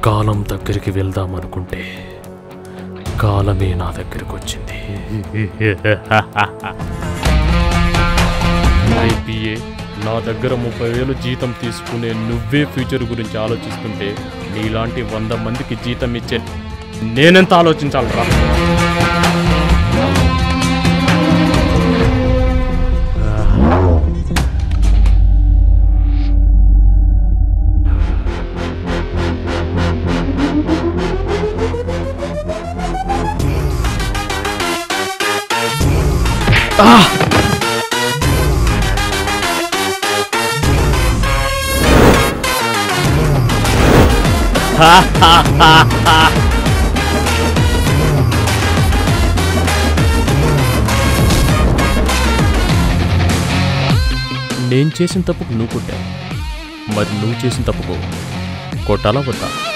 కాలం దగ్గరికి వెళ్దామనుకుంటే కాలమే నా దగ్గరికి వచ్చింది ఐపీఏ నా దగ్గర ముప్పై వేలు జీతం తీసుకునే నువ్వే ఫ్యూచర్ గురించి ఆలోచిస్తుంటే నీలాంటి వంద మందికి జీతం ఇచ్చే నేనెంత ఆలోచించాలరా నేను చేసిన తప్పుకు నువ్వు కొట్టావు మరి నువ్వు చేసిన తప్పుకు కొట్టాలా వద్దా